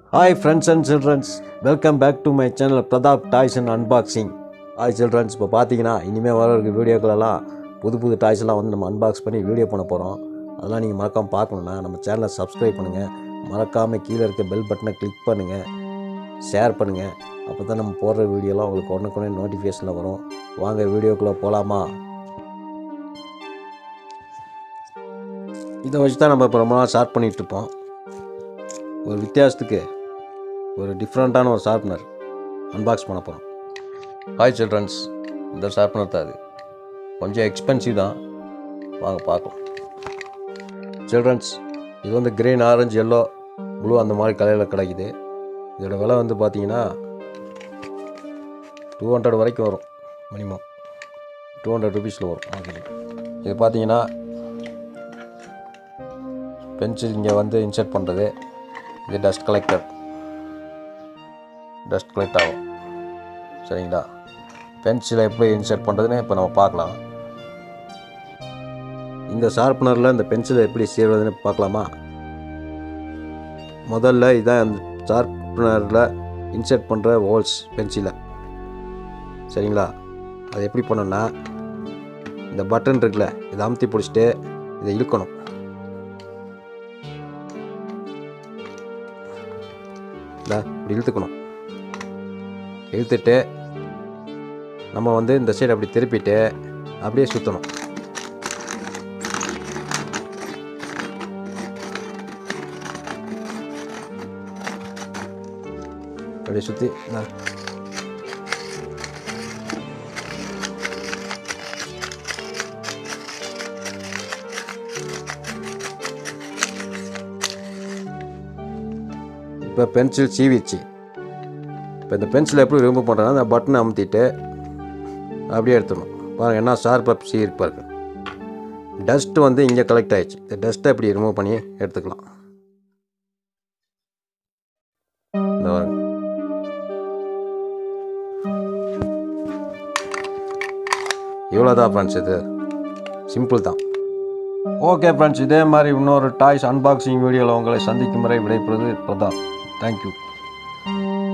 hi friends and childrens welcome back to my channel Pratap toys and unboxing hi childrens இப்போ பார்த்தீங்கன்னா இனிமேல் வர இருக்க வீடியோக்களெல்லாம் புது புது டாய்ஸ் எல்லாம் வந்து நம்ம அன்பாக்ஸ் பண்ணி வீடியோ பண்ண போகிறோம் அதெல்லாம் நீங்கள் மறக்காமல் பார்க்கணுன்னா நம்ம சேனலை சப்ஸ்கிரைப் பண்ணுங்கள் மறக்காமல் கீழே இருக்க பெல் பட்டனை கிளிக் பண்ணுங்கள் ஷேர் பண்ணுங்கள் அப்போ தான் நம்ம போடுற வீடியோலாம் உங்களுக்கு உடனுக்குடனே நோட்டிஃபிகேஷனில் வரும் வாங்க வீடியோக்குள்ளே போகலாமா இதை வச்சு தான் நம்ம இப்போ ரொம்ப நாள் ஷார்ட் பண்ணிகிட்டு இருப்போம் ஒரு வித்தியாசத்துக்கு ஒரு டிஃப்ரெண்ட்டான ஒரு ஷார்ப்னர் அன்பாக்ஸ் பண்ண போகிறோம் ஹாய் சில்ட்ரன்ஸ் இந்த ஷார்ப்னர் தான் அது கொஞ்சம் எக்ஸ்பென்சிவ் தான் வாங்க பார்க்கலாம் சில்ட்ரன்ஸ் இது வந்து க்ரீன் ஆரஞ்சு எல்லோ ப்ளூ அந்த மாதிரி கலரில் கிடைக்குது இதோட விலை வந்து பார்த்தீங்கன்னா டூ ஹண்ட்ரட் வரைக்கும் வரும் மினிமம் டூ ஹண்ட்ரட் ருபீஸில் வரும் மார்க்கெட்டில் இது பார்த்தீங்கன்னா பென்சில் இங்கே வந்து இன்சர்ட் பண்ணுறது இது டஸ்ட் கலெக்டர் டஸ்ட் கலெக்ட் ஆகும் சரிங்களா பென்சிலை எப்படி இன்சர்ட் பண்ணுறதுன்னு இப்போ நம்ம பார்க்கலாம் இந்த ஷார்ப்னரில் இந்த பென்சிலை எப்படி செய்வதுன்னு பார்க்கலாமா முதல்ல இதான் அந்த ஷார்ப்னரில் இன்சர்ட் பண்ணுற ஹோல்ஸ் பென்சிலை சரிங்களா அது எப்படி பண்ணணும்னா இந்த பட்டன் இருக்குல்ல இதை அமுத்தி பிடிச்சிட்டு இதை இழுக்கணும் இந்த இப்படி இழுத்துக்கணும் இழுத்துட்டு நம்ம வந்து இந்த சைடு அப்படி திருப்பிட்டு அப்படியே சுற்றணும் அப்படியே சுற்றி இப்போ பென்சில் சீவிச்சு இப்போ இந்த பென்சிலை எப்படி ரிமூவ் பண்ணுறேன்னா அந்த பட்டனை அமுத்திட்டு அப்படியே எடுத்துடணும் பாருங்கள் என்ன ஷார்ப்பாக சீ இருக்கு பாருங்க டஸ்ட்டு வந்து இங்கே கலெக்ட் ஆயிடுச்சு இந்த டஸ்ட்டை இப்படி ரிமூவ் பண்ணி எடுத்துக்கலாம் இந்த பாருங்க இவ்வளோ தான் ஃப்ரெண்ட்ஸ் இது சிம்பிள் தான் ஓகே ஃப்ரெண்ட்ஸ் இதே மாதிரி இன்னொரு டாய்ஸ் அன்பாக்சிங் வீடியோவில் உங்களை சந்திக்கும் வரை விடைபெறுவது பிரதாப் தேங்க்யூ